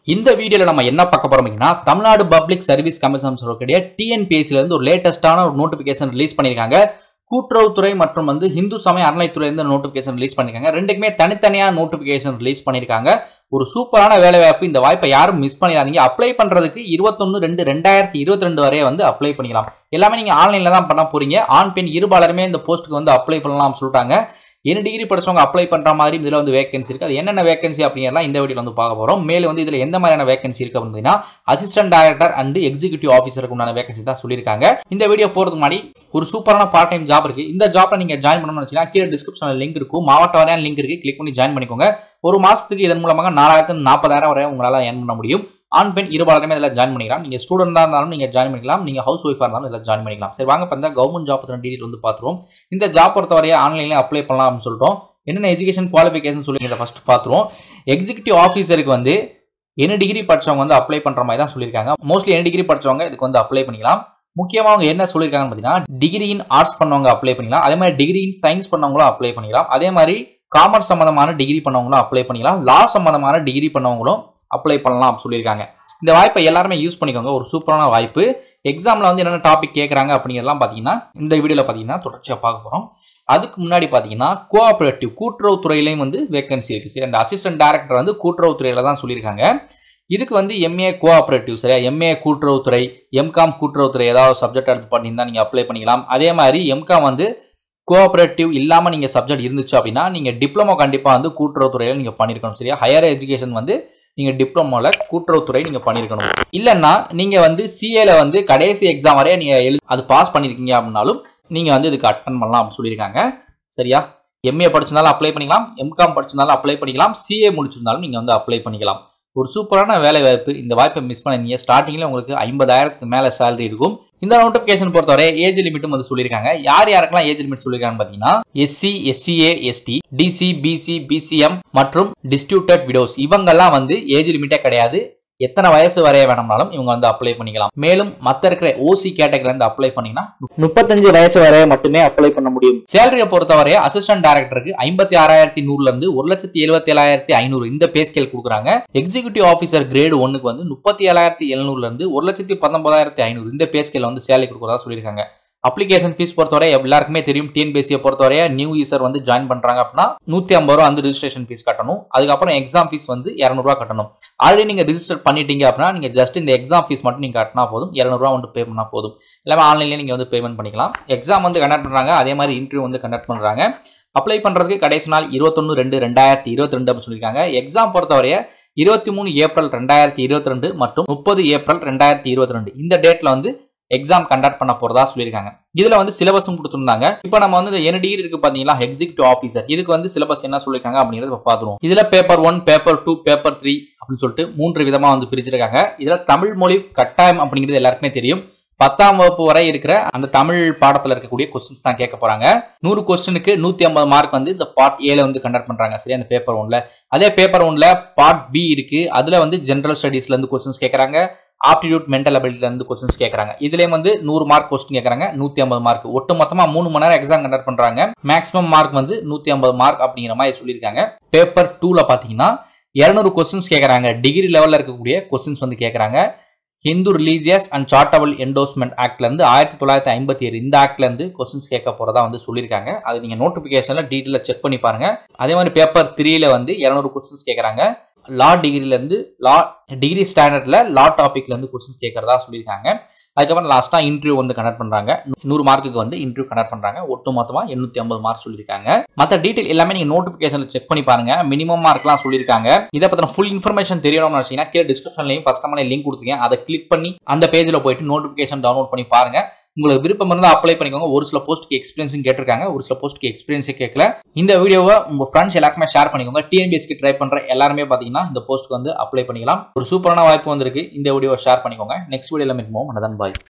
இந்த வீடியோல நம்ம என்ன பார்க்க போறோம் அப்படின்னா தமிழ்நாடு பப்ளிக் சர்வீஸ் கமிஷன் சொல்லக்கூடிய டிஎன்பிஎஸ்சில இருந்து ஒரு லேட்டஸ்டான ஒரு நோட்டிபிகேஷன் ரிலீஸ் பண்ணியிருக்காங்க கூட்டுறவுத்துறை மற்றும் வந்து இந்து சமய அறநிலைத்துறை இருந்து நோட்டிபிகேஷன் ரிலீஸ் பண்ணிருக்காங்க ரெண்டுக்குமே தனித்தனியாக நோட்டிபிகேஷன் ரிலீஸ் பண்ணியிருக்காங்க ஒரு சூப்பரான வேலை வாய்ப்பு இந்த வாய்ப்பை யாரும் மிஸ் பண்ணிடாதீங்க அப்ளை பண்றதுக்கு இருபத்தொன்னு ரெண்டு ரெண்டாயிரத்தி இருபத்தி ரெண்டு வரைய வந்து அப்ளை பண்ணிக்கலாம் எல்லாமே நீங்க ஆன்லைன்ல தான் பண்ண போறீங்க ஆண் பெண் இருபாலருமே இந்த போஸ்ட்டுக்கு வந்து அப்ளை பண்ணலாம் சொல்லிட்டாங்க என்ன டிகிரி படிச்சவங்க அப்ளை பண்ற மாதிரி இதுல வந்து வேகன்சி இருக்கு அது என்னென்ன வேகன்சி அப்படிங்கிறலாம் இந்த வீடியோல வந்து பார்க்க போறோம் மேலும் வந்து இதுல எந்த மாதிரியான வேகன்சி இருக்கு அப்படின்னா அசிஸ்டன்ட் டைரக்டர் அண்ட் எக்ஸிகூட்டிவ் ஆஃபீஸருக்கு உண்டான வேகன்சி தான் சொல்லியிருக்காங்க இந்த வீடியோ போறதுக்கு முன்னாடி ஒரு சூப்பரான பார்ட் டைம் ஜாப் இருக்கு இந்த ஜாப்ல நீங்க ஜாயின் பண்ணணும்னு வச்சீங்கன்னா கீழே டிஸ்கிரிப்ஷன்ல லிங்க் இருக்கும் மாவட்ட வரையான லிங்க் இருக்கு கிளிக் பண்ணி ஜாயின் பண்ணிக்கோங்க ஒரு மாசத்துக்கு இதன் மூலமாக நாலாயிரத்து நாற்பதாயிரம் வரை உங்களால ஏர்ன் பண்ண முடியும் ஆண் பெண் இருபாலருமே இதில் ஜாயின் பண்ணிக்கலாம் நீங்கள் ஸ்டூடெண்டாக இருந்தாலும் நீங்கள் ஜாயின் பண்ணிக்கலாம் நீங்கள் ஹவுஸ் ஒய்ஃபாக இருந்தாலும் இதில் ஜாயின் பண்ணிக்கலாம் சரி வாங்க இப்போ கவர்மெண்ட் ஜாப் பற்றின டீட்டெயில் வந்து பார்த்துருவோம் இந்த ஜாப் பொறுத்தவரையே ஆன்லைனில் அப்ளை பண்ணலாம் அப்படின்னு சொல்லிட்டோம் என்னென்ன எஜுகேஷன் குவாலிஃபிகேஷன் சொல்லி இதை ஃபஸ்ட் பார்த்துருவோம் எக்ஸிகூட்டிவ் ஆஃபீஸருக்கு வந்து என்ன டிகிரி படிச்சவங்க வந்து அப்ளை பண்ணுற மாதிரி தான் சொல்லியிருக்காங்க மோஸ்ட்லி என்ன டிகிரி படிச்சவங்க இதுக்கு வந்து அப்ளை பண்ணிக்கலாம் முக்கியமாக அவங்க என்ன சொல்லியிருக்காங்கன்னு பார்த்தீங்கன்னா டிகிரி இன் ஆர்ட்ஸ் பண்ணவங்க அப்ளை பண்ணிக்கலாம் அதே மாதிரி டிகிரி இன் சயின்ஸ் பண்ணவங்களும் அப்ளை பண்ணிக்கலாம் அதே மாதிரி காமர்ஸ் சம்மந்தமான டிகிரி பண்ணவங்களும் அப்ளை பண்ணிக்கலாம் லா சம்மந்தமான டிகிரி பண்ணவங்களும் அப்ளை பண்ணலாம் அப்படின்னு சொல்லியிருக்காங்க இந்த வாய்ப்பை எல்லாருமே யூஸ் பண்ணிக்கோங்க ஒரு சூப்பரான வாய்ப்பு எக்ஸாமில் வந்து என்னென்ன டாபிக் கேட்குறாங்க அப்படிங்கிறதெல்லாம் பார்த்தீங்கன்னா இந்த வீடியோவில் பார்த்தீங்கன்னா தொடர்ச்சியாக பார்க்க போகிறோம் அதுக்கு முன்னாடி பார்த்தீங்கன்னா கோஆப்ரேட்டிவ் கூட்டுறவுத்துறையிலையும் வந்து வேகன்சி இருக்குது சரி அந்த அசிஸ்டன்ட் டேரக்டர் வந்து கூட்டுறவுத்துறையில் தான் சொல்லியிருக்காங்க இதுக்கு வந்து எம்ஏ கோஆப்ரேட்டிவ் சரியா எம்ஏ கூட்டுறவுத்துறை எம்காம் கூட்டுறவுத்துறை ஏதாவது சப்ஜெக்ட் எடுத்து பண்ணியிருந்தா நீங்கள் அப்ளை பண்ணிக்கலாம் அதே மாதிரி எம்காம் வந்து கோஆப்ரேட்டிவ் இல்லாமல் நீங்கள் சப்ஜெக்ட் இருந்துச்சு அப்படின்னா நீங்கள் டிப்ளமோ கண்டிப்பாக வந்து கூட்டுறவுத்துறையில் நீங்கள் பண்ணியிருக்கணும் சரியா ஹையர் எஜுகேஷன் வந்து நீங்கள் டிப்ளமோவில் கூட்டுறவுத்துறை நீங்கள் பண்ணியிருக்கணும் இல்லைன்னா நீங்கள் வந்து சிஏல வந்து கடைசி எக்ஸாம் வரைய நீங்கள் எழு அது பாஸ் பண்ணியிருக்கீங்க அப்படின்னாலும் நீங்கள் வந்து இதுக்கு அட்டன் பண்ணலாம் அப்படின்னு சொல்லியிருக்காங்க சரியா எம்ஏ படிச்சிருந்தாலும் அப்ளை பண்ணிக்கலாம் எம்காம் படிச்சிருந்தாலும் அப்ளை பண்ணிக்கலாம் சிஏ முடிச்சிருந்தாலும் நீங்கள் வந்து அப்ளை பண்ணிக்கலாம் ஒரு சூப்பரான வேலை வாய்ப்பு இந்த வாய்ப்பை மிஸ் பண்ணீங்க ஸ்டார்டிங்கில் உங்களுக்கு ஐம்பதாயிரத்துக்கு மேலே சேலரி இருக்கும் இந்த நோட்டிஃபிகேஷன் பொறுத்தவரை ஏஜ் லிமிட்டும் வந்து சொல்லியிருக்காங்க யார் யாருக்கெல்லாம் ஏஜ் லிமிட் சொல்லியிருக்காங்கன்னு பார்த்தீங்கன்னா SC SCA ST DC BC BCM மற்றும் டிஸ்ட்ரிபியூட்டட் விடோஸ் இவங்கெல்லாம் வந்து ஏஜ் லிமிட்டே கிடையாது எத்தனை வயசு வரைய வேணும்னாலும் இவங்க வந்து அப்ளை பண்ணிக்கலாம் மேலும் மத்த இருக்கிற ஓசி கேட்டகரில இருந்து அப்ளை பண்ணீங்கன்னா முப்பத்தஞ்சு வயசு வரைய மட்டுமே அப்ளை பண்ண முடியும் சேலரியை பொறுத்தவரை அசிஸ்டன்ட் டைரக்டருக்கு ஐம்பத்தி ஆறாயிரத்தி நூறுல இருந்து ஒரு லட்சத்தி எழுபத்தி ஏழாயிரத்தி ஐநூறு இந்த பே ஸ்கேல் கொடுக்குறாங்க எக்ஸிகூட்டிவ் ஆஃபீஸர் கிரேடு ஒன்னுக்கு வந்து முப்பத்தி ஏழாயிரத்தி எழுநூறுல இருந்து ஒரு லட்சத்தி பத்தொன்பதாயிரத்தி ஐநூறு இந்த பே ஸ்கேல் வந்து சேலரி கொடுக்குறதா சொல்லியிருக்காங்க அப்ளிகேஷன் ஃபீஸ் பொறுத்தவரை எல்லாருக்குமே தெரியும் டிஎன்பிஎஸ்சியை பொறுத்தவரை நியூ யூசர் வந்து ஜாயின் பண்றாங்க அப்படின்னா நூத்தி ஐம்பது ரூபா வந்து ரிஜிஸ்ட்ரேஷன் ஃபீஸ் கட்டணும் அதுக்கப்புறம் எக்ஸாம் ஃபீஸ் வந்து இரநூறுவா கட்டணும் ஆல்ரெடி நீங்க ரிஜிஸ்டர் பண்ணிட்டீங்க அப்படின்னா நீங்க ஜஸ்ட் இந்த எக்ஸாம் ஃபீஸ் மட்டும் நீங்க கட்டினா போதும் இரநூறுவா வந்து பே பண்ணா போதும் எல்லாமே ஆன்லைன்லேயே நீங்க வந்து பேமெண்ட் பண்ணிக்கலாம் எக்ஸாம் வந்து கண்டக்ட் பண்றாங்க அதே மாதிரி இன்டர்வியூ வந்து கண்டக்ட் பண்றாங்க அப்ளை பண்ணுறதுக்கு கடைசி நாள் இருபத்தொன்று ரெண்டு ரெண்டாயிரத்தி இருபத்தி ரெண்டு அப்படின்னு சொல்லியிருக்காங்க எக்ஸாம் பொறுத்தவரைய இருபத்தி மூணு ஏப்ரல் ரெண்டாயிரத்தி இருபத்தி ரெண்டு மற்றும் முப்பது ஏப்ரல் ரெண்டாயிரத்தி இருபத்தி ரெண்டு இந்த டேட்ல வந்து எக்ஸாம் கண்டக்ட் பண்ண போறதா சொல்லியிருக்காங்க இதுல வந்து சிலபஸும் கொடுத்துருந்தாங்க இப்போ நம்ம வந்து என்ன டிகிரி இருக்கு பாத்தீங்களா எக்ஸிகூட்டிவ் ஆஃபீஸர் இதுக்கு வந்து சிலபஸ் என்ன சொல்லியிருக்காங்க அப்படிங்கறத பாத்துருவோம் இதுல paper one paper two paper three அப்படின்னு சொல்லிட்டு மூன்று விதமா வந்து பிரிச்சிருக்காங்க இதுல தமிழ் மொழி கட்டாயம் அப்படிங்கிறது எல்லாருக்குமே தெரியும் பத்தாம் வகுப்பு வரை இருக்கிற அந்த தமிழ் பாடத்துல இருக்கக்கூடிய கொஸ்டின்ஸ் தான் கேட்க போறாங்க நூறு கொஸ்டினுக்கு நூத்தி ஐம்பது மார்க் வந்து இந்த பார்ட் ஏல வந்து கண்டக்ட் பண்றாங்க சரி அந்த பேப்பர் ஒன்ல அதே பேப்பர் ஒன்ல பார்ட் பி இருக்கு அதுல வந்து ஜென்ரல் ஸ்டடீஸ்ல இருந்து கொஸ்டின்ஸ் கேட்கறாங்க ஆப்டிடியூட் மென்டல் அபிலிட்டில இருந்து கொஸ்டின்ஸ் கேட்கறாங்க இதுலயும் வந்து நூறு மார்க் கொஸ்டின் கேட்கறாங்க நூத்தி ஐம்பது மார்க் ஒட்டு மொத்தமா மூணு மணி நேரம் எக்ஸாம் கண்டக்ட் பண்றாங்க மேக்ஸிமம் மார்க் வந்து நூத்தி ஐம்பது மார்க் அப்படிங்கிற மாதிரி சொல்லியிருக்காங்க பேப்பர் டூல பாத்தீங்கன்னா இருநூறு கொஸ்டின்ஸ் கேட்கறாங்க டிகிரி லெவல்ல இருக்கக்கூடிய கொஸ்டின்ஸ் வந்து கேட்கறாங்க Hindu religious and charitable endowment ஆக்ட்ல இருந்து ஆயிரத்தி தொள்ளாயிரத்தி ஐம்பத்தி ஏழு இந்த ஆக்ட்ல இருந்து கொஸ்டின்ஸ் கேட்க போறதா வந்து சொல்லியிருக்காங்க அது நீங்க நோட்டிபிகேஷன்ல டீட்டெயில செக் பண்ணி பாருங்க அதே மாதிரி பேப்பர் த்ரீல வந்து இருநூறு கொஸ்டின்ஸ் கேட்கறாங்க லா டிகிரில இருந்து லா டிகிரி ஸ்டாண்டர்ட்ல லா டாபிக்ல இருந்து கொஸ்டின்ஸ் கேட்கறதா சொல்லியிருக்காங்க அதுக்கப்புறம் லாஸ்டா இன்டர்வியூ வந்து கண்டக்ட் பண்றாங்க நூறு மார்க்குக்கு வந்து இன்டர்வியூ கண்டக்ட் பண்றாங்க ஒட்டு மொத்தமா எண்ணூத்தி ஐம்பது மார்க் சொல்லியிருக்காங்க மற்ற டீட்டெயில் எல்லாமே நீங்க நோட்டிபிகேஷன்ல செக் பண்ணி பாருங்க மினிமம் மார்க்லாம் சொல்லியிருக்காங்க இதை பத்தின ஃபுல் இன்ஃபர்மேஷன் தெரியணும்னு நினைச்சீங்கன்னா கீழே டிஸ்கிரிப்ஷன்லையும் ஃபர்ஸ்ட் கமெண்ட்ல லிங்க் கொடுத்துருக்கேன் அதை கிளிக் பண்ணி அந்த பேஜ்ல போயிட்டு நோட்டிபிகேஷன் டவுன்லோட் பண்ணி பாருங்க உங்களுக்கு விருப்பம் இருந்தால் அப்ளை பண்ணிக்கோங்க ஒரு சில போஸ்ட்டுக்கு எக்ஸ்பீரியன்ஸும் கேட்டிருக்காங்க ஒரு சில போஸ்ட்டுக்கு எக்ஸ்பீரியன்ஸே கேட்கல இந்த வீடியோவை உங்க ஃப்ரெண்ட்ஸ் எல்லாருக்குமே ஷேர் பண்ணிக்கோங்க டிஎன்பிஎஸ்க்கு ட்ரை பண்ற எல்லாருமே பார்த்தீங்கன்னா இந்த போஸ்ட்டுக்கு வந்து அப்ளை பண்ணிக்கலாம் ஒரு சூப்பரான வாய்ப்பு வந்திருக்கு இந்த வீடியோவை ஷேர் பண்ணிக்கோங்க நெக்ஸ்ட் வீடியோவில் மீட் பண்ணுவோம் பாய்